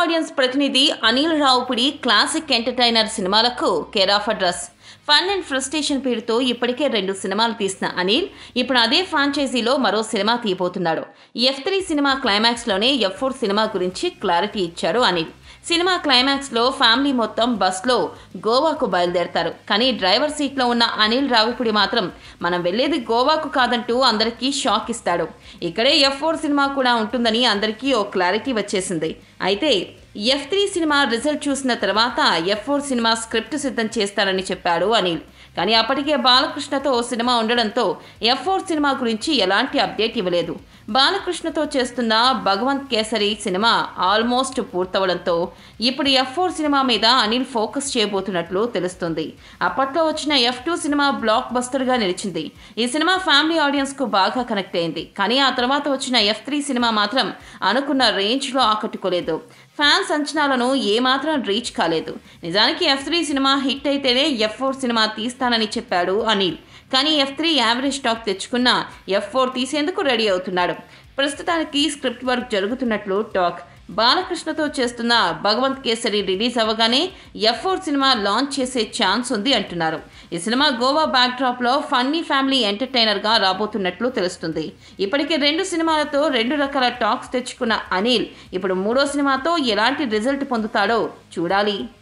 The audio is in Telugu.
ఆడియన్స్ ప్రతినిధి అనిల్ రావుపుడి క్లాసిక్ ఎంటర్టైనర్ సినిమాలకు care of address fun and frustration పేరుతో ఇప్పటికే రెండు సినిమాలు తీసిన అనిల్ ఇప్పుడు అదే ఫ్రాంచైజీలో మరో సినిమా తీయబోతున్నాడు ఎఫ్ త్రీ సినిమా క్లైమాక్స్లోనే ఎఫ్ ఫోర్ సినిమా గురించి క్లారిటీ ఇచ్చాడు అనిల్ సినిమా క్లైమాక్స్లో ఫ్యామిలీ మొత్తం బస్లో గోవాకు బయలుదేరతారు కానీ డ్రైవర్ సీట్లో ఉన్న అనిల్ రావిపుడి మాత్రం మనం వెళ్ళేది గోవాకు కాదంటూ అందరికీ షాక్ ఇస్తాడు ఇక్కడే ఎఫ్ ఫోర్ సినిమా కూడా ఉంటుందని అందరికీ ఓ క్లారిటీ వచ్చేసింది అయితే ఎఫ్ త్రీ సినిమా రిజల్ట్ చూసిన తర్వాత ఎఫ్ ఫోర్ సినిమా స్క్రిప్ట్ సిద్ధం చేస్తాడని చెప్పాడు అనిల్ కానీ అప్పటికే బాలకృష్ణతో ఓ సినిమా ఉండడంతో ఎఫ్ ఫోర్ సినిమా గురించి ఎలాంటి అప్డేట్ ఇవ్వలేదు బాలకృష్ణతో చేస్తున్న భగవంత్ కేసరి సినిమా ఆల్మోస్ట్ పూర్తవడంతో ఇప్పుడు ఎఫ్ ఫోర్ సినిమా మీద అనిల్ ఫోకస్ చేయబోతున్నట్లు తెలుస్తుంది అప్పట్లో వచ్చిన ఎఫ్ టూ సినిమా బ్లాక్ బస్టర్గా నిలిచింది ఈ సినిమా ఫ్యామిలీ ఆడియన్స్కు బాగా కనెక్ట్ అయింది కానీ ఆ తర్వాత వచ్చిన ఎఫ్ త్రీ సినిమా మాత్రం అనుకున్న రేంజ్లో ఆకట్టుకోలేదు ఫ్యాన్స్ అంచనాలను ఏమాత్రం రీచ్ కాలేదు నిజానికి ఎఫ్ త్రీ సినిమా హిట్ అయితేనే ఎఫ్ ఫోర్ సినిమా తీస్తానని చెప్పాడు అనిల్ కానీ ఎఫ్ త్రీ యావరేజ్ స్టాక్ తెచ్చుకున్న ఎఫ్ ఫోర్ తీసేందుకు రెడీ అవుతున్నాడు ప్రస్తుతానికి స్క్రిప్ట్ వర్క్ జరుగుతున్నట్లు టాక్ బాలకృష్ణతో చేస్తున్న భగవంత్ కేసరి రిలీజ్ అవ్వగానే ఎఫ్ ఫోర్ సినిమా లాంచ్ చేసే ఛాన్స్ ఉంది అంటున్నారు ఈ సినిమా గోవా బ్యాక్డ్రాప్లో ఫన్నీ ఫ్యామిలీ ఎంటర్టైనర్గా రాబోతున్నట్లు తెలుస్తుంది ఇప్పటికే రెండు సినిమాలతో రెండు రకాల టాక్స్ తెచ్చుకున్న అనిల్ ఇప్పుడు మూడో సినిమాతో ఎలాంటి రిజల్ట్ పొందుతాడో చూడాలి